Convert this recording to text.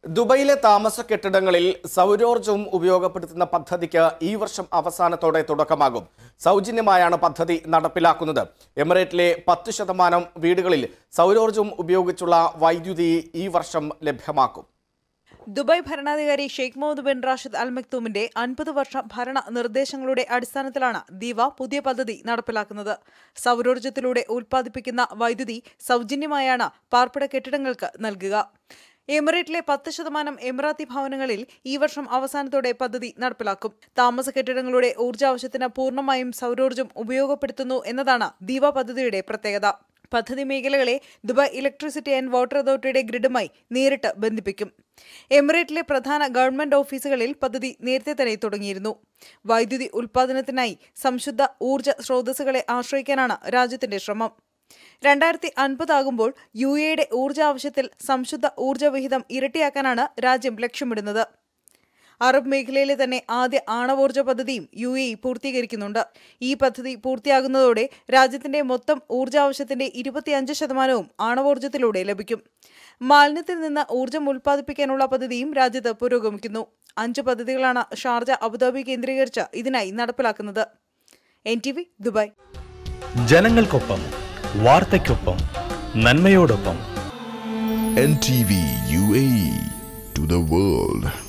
ദുബൈയിലെ താമസ കെട്ടിടങ്ങളിൽ സൗരോർജ്ജവും ഉപയോഗപ്പെടുത്തുന്ന പദ്ധതിക്ക് ഈ വർഷം അവസാനത്തോടെ തുടക്കമാകും സൗജന്യമായാണ് പദ്ധതി നടപ്പിലാക്കുന്നത് എമിറേറ്റിലെ പത്ത് ശതമാനം വീടുകളിൽ സൗരോർജ്ജം ഉപയോഗിച്ചുള്ള വൈദ്യുതി ഈ വർഷം ലഭ്യമാക്കും ദുബായ് ഭരണാധികാരി Sheikh Mohammed bin Rashid Al മക്തൂമിന്റെ അൻപത് വർഷ ഭരണ നിർദ്ദേശങ്ങളുടെ അടിസ്ഥാനത്തിലാണ് ദീവ പുതിയ പദ്ധതി നടപ്പിലാക്കുന്നത് സൗരോർജ്ജത്തിലൂടെ ഉൽപ്പാദിപ്പിക്കുന്ന വൈദ്യുതി സൗജന്യമായാണ് പാർപ്പിട കെട്ടിടങ്ങൾക്ക് നൽകുക എമിറേറ്റിലെ പത്ത് ശതമാനം എമിറാത്തി ഭവനങ്ങളിൽ ഈ വർഷം അവസാനത്തോടെ പദ്ധതി നടപ്പിലാക്കും താമസ കെട്ടിടങ്ങളുടെ ഊർജ്ജാവശ്യത്തിന് പൂർണ്ണമായും സൗരോർജ്ജം ഉപയോഗപ്പെടുത്തുന്നു എന്നതാണ് ദീവ പദ്ധതിയുടെ പ്രത്യേകത പദ്ധതി മേഖലകളെ ദുബായ് ഇലക്ട്രിസിറ്റി ആൻഡ് വാട്ടർ അതോറിറ്റിയുടെ ഗ്രിഡുമായി നേരിട്ട് ബന്ധിപ്പിക്കും എമിറേറ്റിലെ പ്രധാന ഗവൺമെന്റ് ഓഫീസുകളിൽ പദ്ധതി നേരത്തെ തന്നെ തുടങ്ങിയിരുന്നു വൈദ്യുതി ഉൽപ്പാദനത്തിനായി സംശുദ്ധ ഊർജ്ജ സ്രോതസ്സുകളെ ആശ്രയിക്കാനാണ് രാജ്യത്തിന്റെ ശ്രമം രണ്ടായിരത്തി അൻപതാകുമ്പോൾ യു എയുടെ ഊർജ്ജ ആവശ്യത്തിൽ സംശുദ്ധ ഊർജ്ജ വിഹിതം ഇരട്ടിയാക്കാനാണ് രാജ്യം ലക്ഷ്യമിടുന്നത് അറബ് മേഖലയിലെ തന്നെ ആദ്യ ആണവോർജ്ജ പദ്ധതിയും യു എ ഇ പൂർത്തീകരിക്കുന്നുണ്ട് ഈ പദ്ധതി പൂർത്തിയാകുന്നതോടെ രാജ്യത്തിന്റെ മൊത്തം ഊർജ്ജാവശ്യത്തിന്റെ ഇരുപത്തിയഞ്ച് ശതമാനവും ആണവോർജ്ജത്തിലൂടെ ലഭിക്കും മാലിന്യത്തിൽ നിന്ന് ഊർജ്ജം ഉൽപ്പാദിപ്പിക്കാനുള്ള പദ്ധതിയും രാജ്യത്ത് പുരോഗമിക്കുന്നു അഞ്ച് പദ്ധതികളാണ് ഷാർജ അബുദാബി കേന്ദ്രീകരിച്ച് ഇതിനായി നടപ്പിലാക്കുന്നത് എൻ ടി വി ദുബായ് ജനങ്ങൾക്കൊപ്പം വാർത്തയ്ക്കൊപ്പം നന്മയോടൊപ്പം NTV UAE to the world.